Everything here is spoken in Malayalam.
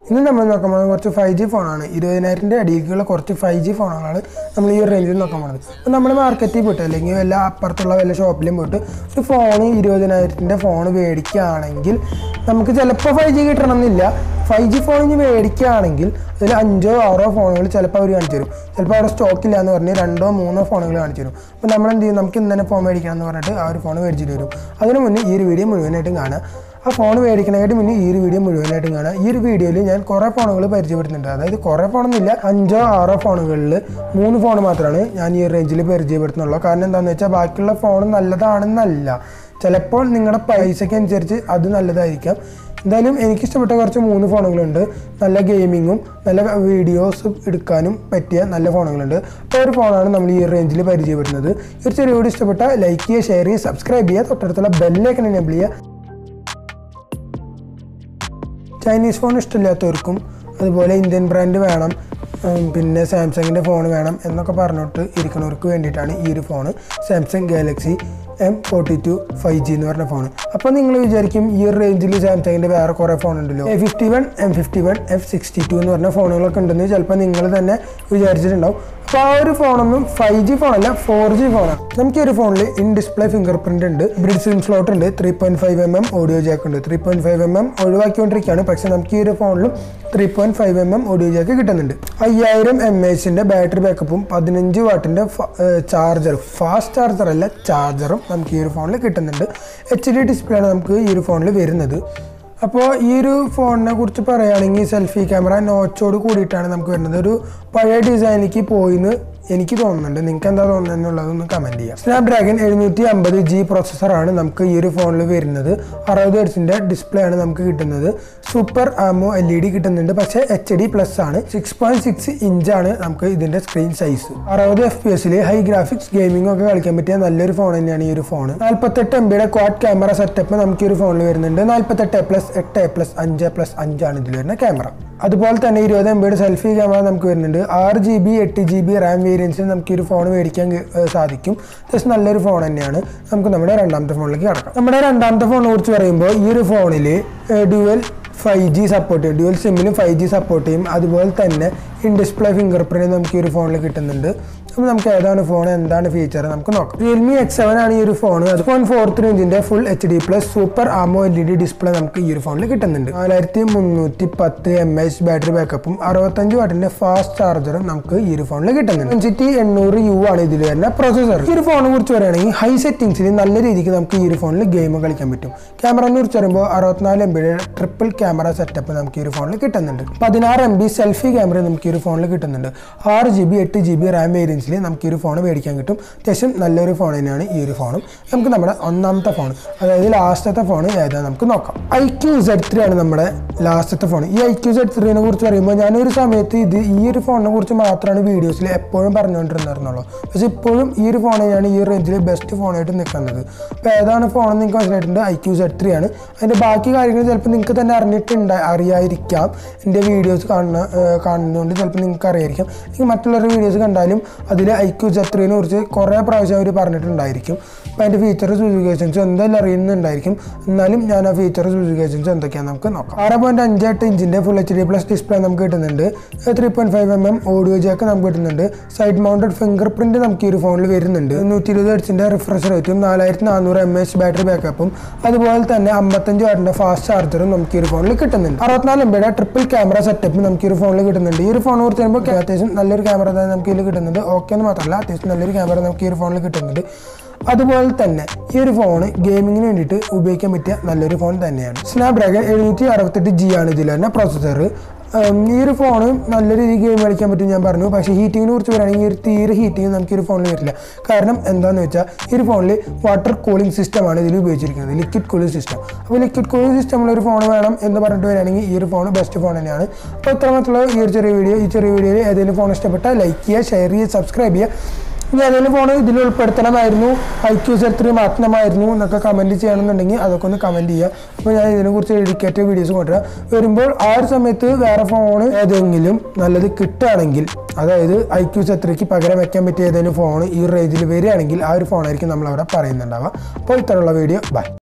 ഇന്ന് നമ്മൾ നോക്കാൻ പോകുന്നത് കുറച്ച് ഫൈവ് ജി ഫോണാണ് ഇരുപതിനായിരത്തിൻ്റെ അടിയിലേക്കുള്ള കുറച്ച് ഫൈവ് ജി ഫോണുകളാണ് നമ്മൾ ഈ ഒരു റേഞ്ചിൽ നോക്കാൻ പോകുന്നത് അപ്പോൾ നമ്മൾ മാർക്കറ്റിൽ പോയിട്ട് അല്ലെങ്കിൽ വല്ല അപ്പുറത്തുള്ള വല്ല ഷോപ്പിലും പോയിട്ട് ഒരു ഫോൺ ഇരുപതിനായിരത്തിൻ്റെ ഫോൺ മേടിക്കുകയാണെങ്കിൽ നമുക്ക് ചിലപ്പോൾ ഫൈവ് ജി കിട്ടണമെന്നില്ല ഫൈവ് ജി ഫോൺ ഇനി മേടിക്കുകയാണെങ്കിൽ അതിൽ അഞ്ചോ ആറോ ഫോണുകൾ ചിലപ്പോൾ അവർ കാണിച്ചു തരും ചിലപ്പോൾ അവിടെ സ്റ്റോക്ക് ഇല്ല എന്ന് പറഞ്ഞ് രണ്ടോ മൂന്നോ ഫോണുകൾ കാണിച്ചു തരും അപ്പോൾ നമ്മൾ എന്ത് ചെയ്യും നമുക്ക് ഇന്ന് തന്നെ ഫോൺ മേടിക്കണം എന്ന് പറഞ്ഞിട്ട് ആ ഒരു ഫോൺ മേടിച്ചിട്ട് വരും അതിന് മുന്നേ ഈ ഒരു വീഡിയോ മുഴുവനായിട്ടും കാണാം ആ ഫോൺ മേടിക്കണമായിട്ട് മുന്നേ ഈ ഒരു വീഡിയോ മുഴുവനായിട്ടും കാണാം ഈ ഒരു വീഡിയോയിൽ ഞാൻ കുറേ ഫോണുകൾ പരിചയപ്പെടുത്തുന്നുണ്ട് അതായത് കുറേ ഫോണൊന്നുമില്ല അഞ്ചോ ആറോ ഫോണുകളിൽ മൂന്ന് ഫോൺ മാത്രമാണ് ഞാൻ ഈ റേഞ്ചിൽ പരിചയപ്പെടുത്തുന്നുള്ളൂ കാരണം എന്താണെന്ന് വെച്ചാൽ ബാക്കിയുള്ള ഫോൺ നല്ലതാണെന്നല്ല ചിലപ്പോൾ നിങ്ങളുടെ പൈസയ്ക്ക് അനുസരിച്ച് അത് നല്ലതായിരിക്കാം എന്തായാലും എനിക്കിഷ്ടപ്പെട്ട കുറച്ച് മൂന്ന് ഫോണുകളുണ്ട് നല്ല ഗെയിമിങ്ങും നല്ല വീഡിയോസ് എടുക്കാനും പറ്റിയ നല്ല ഫോണുകളുണ്ട് അപ്പോൾ ഒരു ഫോണാണ് നമ്മൾ ഈ റേഞ്ചിൽ പരിചയപ്പെടുന്നത് ഈ ഒരു ചെറിയ വീഡിയോ ഇഷ്ടപ്പെട്ട ലൈക്ക് ചെയ്യുക ഷെയർ ചെയ്യുക സബ്സ്ക്രൈബ് ചെയ്യുക തൊട്ടടുത്തുള്ള ബെല്ലേക്ക് എനേബിൾ ചെയ്യുക ചൈനീസ് ഫോൺ ഇഷ്ടമില്ലാത്തവർക്കും അതുപോലെ ഇന്ത്യൻ ബ്രാൻഡ് വേണം ഉം, പിന്നെ സാംസങ്ങിൻ്റെ ഫോൺ വേണം എന്നൊക്കെ പറഞ്ഞിട്ട് ഇരിക്കുന്നവർക്ക് വേണ്ടിയിട്ടാണ് ഈ ഒരു phone Samsung Galaxy M forty two five G എന്ന് പറഞ്ഞ ഫോൺ അപ്പോൾ നിങ്ങൾ വിചാരിക്കും ഈ ഒരു റേഞ്ചിൽ സാംസങ്ങിൻ്റെ വേറെ കുറേ ഫോൺ ഉണ്ടല്ലോ A fifty one M fifty one F sixty two എന്ന് പറഞ്ഞ ഫോണുകളൊക്കെ ഉണ്ടെന്ന് ചിലപ്പോൾ നിങ്ങൾ തന്നെ വിചാരിച്ചിട്ടുണ്ടാവും അപ്പോൾ ആ ഒരു ഫോണൊന്നും ഫൈവ് ജി ഫോണല്ല ഫോർ ജി ഫോണാണ് നമുക്ക് ഈ ഒരു ഫോണിൽ ഇൻ ഡിസ്പ്ലേ ഫിംഗർ പ്രിന്റ് ഉണ്ട് ബ്രിഡ് സിം സ്ലോട്ട് ഉണ്ട് three point five M M audio ജാക്ക് ഉണ്ട് ത്രീ പോയിന്റ് ഫൈവ് എം എം ഒഴിവാക്കിക്കൊണ്ടിരിക്കുകയാണ് പക്ഷേ നമുക്ക് ഈ ഒരു ഫോണിലും three point five M M audio ജാക്ക് കിട്ടുന്നുണ്ട് അയ്യായിരം എം എച്ചിൻ്റെ ബാറ്ററി ബാക്കപ്പും പതിനഞ്ച് വാട്ടിൻ്റെ ചാർജറും ഫാസ്റ്റ് ചാർജർ അല്ല ചാർജറും നമുക്ക് ഈ ഒരു ഫോണിൽ കിട്ടുന്നുണ്ട് എച്ച് ഡി ഡിസ്പ്ലേ ആണ് നമുക്ക് ഈ ഒരു ഫോണിൽ വരുന്നത് അപ്പോൾ ഈ ഒരു ഫോണിനെ കുറിച്ച് പറയുകയാണെങ്കിൽ സെൽഫി ക്യാമറ നോച്ചോട് കൂടിയിട്ടാണ് നമുക്ക് വരുന്നത് ഒരു പഴയ ഡിസൈനിലേക്ക് പോയിന്ന് എനിക്ക് തോന്നുന്നുണ്ട് നിങ്ങൾക്ക് എന്താ തോന്നുന്നത് എന്നുള്ളതൊന്ന് കമൻറ്റ് ചെയ്യാം സ്നാപ്ഡ്രാഗൺ എഴുന്നൂറ്റി അമ്പത് ജി പ്രോസസ്സറാണ് നമുക്ക് ഈ ഒരു ഫോണിൽ വരുന്നത് അറുപത് ഹെർട്സിൻ്റെ ഡിസ്പ്ലേ ആണ് നമുക്ക് കിട്ടുന്നത് super AMOLED കിട്ടുന്നുണ്ട് പക്ഷേ എച്ച് ഡി പ്ലസ് ആണ് സിക്സ് പോയിന്റ് സിക്സ് ഇഞ്ചാണ് നമുക്ക് ഇതിൻ്റെ സ്ക്രീൻ സൈസ് അറുപത് എഫ് പി എസിൽ ഹൈ ഗ്രാഫിക്സ് ഗെയിമിംഗ് ഒക്കെ കളിക്കാൻ പറ്റിയ നല്ലൊരു ഫോൺ തന്നെയാണ് ഈ ഒരു ഫോൺ നാൽപ്പത്തെട്ട് എം ബിയുടെ ക്വാഡ് ക്യാമറ സെറ്റപ്പ് നമുക്ക് ഈ ഒരു ഫോണിൽ വരുന്നുണ്ട് നാൽപ്പത്തെട്ട് പ്ലസ് എട്ട് പ്ലസ് അഞ്ച് പ്ലസ് അഞ്ചാണ് ഇതിൽ വരുന്ന ക്യാമറ അതുപോലെ തന്നെ ഇരുപത് എം ബിയുടെ സെൽഫി ക്യാമറ നമുക്ക് വരുന്നുണ്ട് ആറ് ജി ബി എട്ട് ജി ബി റാം വേരിയൻസിൽ നമുക്ക് ഈ ഒരു ഫോൺ മേടിക്കാൻ കി- ഏഹ് സാധിക്കും ജസ്റ്റ് നല്ലൊരു ഫോൺ തന്നെയാണ് നമുക്ക് നമ്മുടെ രണ്ടാമത്തെ ഫോണിലേക്ക് കടക്കാം നമ്മുടെ രണ്ടാമത്തെ ഫോണിനെ കുറിച്ച് പറയുമ്പോൾ ഈ ഒരു ഫോണിൽ ഡ്യുവൽ ഫൈവ് ജി സപ്പോർട്ട് ചെയ്യും ഡ്യുവൽ സിമ്മിലും ഫൈവ് ജി സപ്പോർട്ട് ചെയ്യും അതുപോലെ തന്നെ ഇൻ ഡിസ്പ്ലേ ഫിംഗർ പ്രിന്റ് നമുക്ക് ഈ ഒരു ഫോണിൽ കിട്ടുന്നുണ്ട് അപ്പോൾ നമുക്ക് ഏതാണ് ഫോൺ എന്താണ് ഫീച്ചർ നമുക്ക് നോക്കാം റിയൽമി എക്സ് സെവൻ ആണ് ഈ ഒരു ഫോൺ അത് പോയിന്റ് ഫോർ ത്രീ ഇഞ്ചിന്റെ full H D plus super AMOLED display നമുക്ക് ഈ ഒരു ഫോണിൽ കിട്ടുന്നുണ്ട് നാലായിരത്തി മുന്നൂറ്റി പത്ത് എം എച്ച് ബാറ്ററി ബാക്കപ്പും അറുപത്തഞ്ച് വാട്ടിന്റെ ഫാസ്റ്റ് ചാർജറും നമുക്ക് ഈ ഒരു ഫോണിൽ കിട്ടുന്നുണ്ട് അഞ്ചിറ്റി എണ്ണൂറ് യു ആണ് ഇതിൽ വരുന്ന പ്രോസസർ ഈ ഒരു ഫോണിനെ കുറിച്ച് പറയുകയാണെങ്കിൽ ഹൈ സെറ്റിംഗ്സിൽ നല്ല രീതിക്ക് നമുക്ക് ഈ ഒരു ഫോണിൽ ഗെയിം കളിക്കാൻ പറ്റും ക്യാമറയെ കുറിച്ച് പറയുമ്പോൾ അറുപത്തിനാല് എം ബിയുടെ ട്രിപ്പിൾ ക്യാമറ സെറ്റപ്പ് നമുക്ക് ഈ ഒരു ഫോണിൽ കിട്ടുന്നുണ്ട് പതിനാറ് എം ബി സെൽഫി ക്യാമറ നമുക്ക് ഈ ഒരു ഫോണിൽ കിട്ടുന്നുണ്ട് ആറ് ജി ബി എട്ട് ജി ബി റാം വേരിയൻസിൽ നമുക്ക് ഈ ഒരു ഫോൺ മേടിക്കാൻ കിട്ടും അത്യാവശ്യം നല്ലൊരു ഫോൺ തന്നെയാണ് ഈ ഒരു ഫോണും നമുക്ക് നമ്മുടെ ഒന്നാമത്തെ ഫോൺ അതായത് ലാസ്റ്റത്തെ ഫോൺ ഏതാ നമുക്ക് നോക്കാം ഐ ക്യു സെഡ് ത്രീ ആണ് നമ്മുടെ ലാസ്റ്റത്തെ ഫോൺ ഈ ഐ ക്യു സെഡ് ത്രീനെ കുറിച്ച് പറയുമ്പോൾ ഞാനൊരു സമയത്ത് ഇത് ഈ ഒരു ഫോണിനെ കുറിച്ച് മാത്രമാണ് വീഡിയോസിൽ എപ്പോഴും പറഞ്ഞുകൊണ്ടിരുന്നിരുന്നുള്ളൂ പക്ഷേ ഇപ്പോഴും ഈ ഒരു ഫോൺ തന്നെയാണ് ഈ റേഞ്ചിൽ ബെസ്റ്റ് ഫോണായിട്ട് നിൽക്കുന്നത് അപ്പോൾ ഏതാണ് ഫോൺ എന്ന് നിങ്ങൾക്ക് മനസ്സിലായിട്ടുണ്ട് ഐ ക്യു സെഡ് ത്രീ ആണ് അതിൻ്റെ ബാക്കി കാര്യങ്ങൾ ചിലപ്പോൾ നിങ്ങൾക്ക് തന്നെ അറിഞ്ഞിട്ടുണ്ട് അറിയാതിരിക്കാം എൻ്റെ വീഡിയോസ് കാണുന്ന ഏഹ് കാണുന്നതുകൊണ്ട് ചിലപ്പോൾ നിങ്ങൾക്ക് അറിയായിരിക്കും നിങ്ങൾ മറ്റുള്ളവരുടെ വീഡിയോസ് കണ്ടാലും അതിൽ ഐ ക്യു സെഡ് ത്രീനെ കുറിച്ച് കുറേ പ്രാവശ്യം അവർ പറഞ്ഞിട്ടുണ്ടായിരിക്കും അപ്പോൾ അതിൻ്റെ ഫീച്ചർ സ്പെസിഫിക്കേഷൻസ് എന്തായാലും അറിയുന്നുണ്ടായിരിക്കും എന്നാലും ഞാൻ ആ ഫീച്ചർ സ്പെസിഫിക്കേഷൻസ് എന്തൊക്കെയാണെന്ന് നമുക്ക് നോക്കാം ആറ് പോയിൻറ്റ് അഞ്ച് എട്ട് ഇഞ്ചിൻ്റെ full H D plus display നമുക്ക് കിട്ടുന്നുണ്ട് three point five M M audio jack നമുക്ക് കിട്ടുന്നുണ്ട് സൈഡ് മൗണ്ടഡ് ഫിംഗർ പ്രിൻറ്റ് നമുക്ക് ഈ ഒരു ഫോണിൽ വരുന്നുണ്ട് നൂറ്റി ഇരുപത് ഹെഡ്സിൻ്റെ റിഫ്രഷ് റേറ്റും നാലായിരത്തി നാനൂറ് എം എച്ച് ബാറ്ററി ബാക്കപ്പും അതുപോലെ തന്നെ അമ്പത്തഞ്ച് വാട്ടിൻ്റെ ഫാസ്റ്റ് ചാർജറും നമുക്ക് ഈ ഒരു ഫോണിൽ കിട്ടുന്നുണ്ട് അറുപത്തിനാല് എം ബിയുടെ ട്രിപ്പിൾ ക്യാമറ സെറ്റപ്പ് നമുക്ക് ഈ ഒരു ഫോണിൽ കിട്ടുന്നുണ്ട് ഈ ഒരു ഫോൺ കുറിച്ച് പറയുമ്പോൾ അത്യാവശ്യം നല്ലൊരു ക്യാമറ തന്നെ നമുക്ക് ഇതിൽ കിട്ടുന്നുണ്ട് ഓക്കെ എന്ന് മാത്രമല്ല അത്യാവശ്യം നല്ലൊരു ക്യാമറ നമുക്ക് ഈ ഒരു ഫോണിൽ കിട്ടുന്നുണ്ട് അതുപോലെ തന്നെ ഈ ഒരു ഫോൺ ഗെയിമിങ്ങിന് വേണ്ടിയിട്ട് ഉപയോഗിക്കാൻ പറ്റിയ നല്ലൊരു ഫോൺ തന്നെയാണ് സ്നാപ്ഡ്രാഗൺ എഴുന്നൂറ്റി അറുപത്തെട്ട് ജി ആണ് ഇതിൽ തന്നെ പ്രോസസ്സർ ഈ ഒരു ഫോൺ നല്ല രീതിയിൽ ഗെയിം കളിക്കാൻ പറ്റും ഞാൻ പറഞ്ഞു പക്ഷേ ഹീറ്റിങ്ങിനെ കുറിച്ച് പറയുകയാണെങ്കിൽ ഈ ഒരു തീരെ ഹീറ്റിംഗ് നമുക്ക് ഈ ഒരു ഫോണിൽ വരില്ല കാരണം എന്താണെന്ന് വെച്ചാൽ ഈ ഒരു ഫോണിൽ വാട്ടർ കൂളിംഗ് സിസ്റ്റമാണ് ഇതിൽ ഉപയോഗിച്ചിരിക്കുന്നത് ലിക്വിഡ് കൂളിംഗ് സിസ്റ്റം അപ്പോൾ ലിക്വിഡ് കൂളിംഗ് സിസ്റ്റമുള്ള ഒരു ഫോൺ വേണം എന്ന് പറഞ്ഞിട്ട് വരികയാണെങ്കിൽ ഈ ഒരു ഫോൺ ബെസ്റ്റ് ഫോൺ തന്നെയാണ് അപ്പോൾ ഇത്ര മാത്രമുള്ള ഈ ഒരു ചെറിയ വീഡിയോ ഈ ചെറിയ വീഡിയോയിൽ ഏതെങ്കിലും ഫോൺ ഇഷ്ടപ്പെട്ടാൽ ലൈക്ക് ചെയ്യുക ഷെയർ ചെയ്യുക സബ്സ്ക്രൈബ് ചെയ്യുക ഇനി ഏതെങ്കിലും ഫോൺ ഇതിൽ ഉൾപ്പെടുത്തണമായിരുന്നു ഐ ക്യു സെറ്റ് ത്രീ മാറ്റണമായിരുന്നു എന്നൊക്കെ കമൻറ്റ് ചെയ്യണമെന്നുണ്ടെങ്കിൽ അതൊക്കെ ഒന്ന് കമൻറ്റ് ചെയ്യുക അപ്പോൾ ഞാൻ ഇതിനെക്കുറിച്ച് ഡെഡിക്കേറ്റഡ് വീഡിയോസ് കൊണ്ടുവരാം വരുമ്പോൾ ആ ഒരു സമയത്ത് വേറെ ഫോൺ ഏതെങ്കിലും നല്ലത് കിട്ടുകയാണെങ്കിൽ അതായത് ഐ ക്യു സെറ്റ് ത്രീക്ക് പകരം വെക്കാൻ പറ്റിയ ഏതെങ്കിലും ഫോൺ ഈ റേഞ്ചിൽ വരികയാണെങ്കിൽ ആ ഒരു ഫോണായിരിക്കും നമ്മൾ അവിടെ പറയുന്നുണ്ടാവുക അപ്പോൾ ഇത്തരമുള്ള വീഡിയോ ബൈ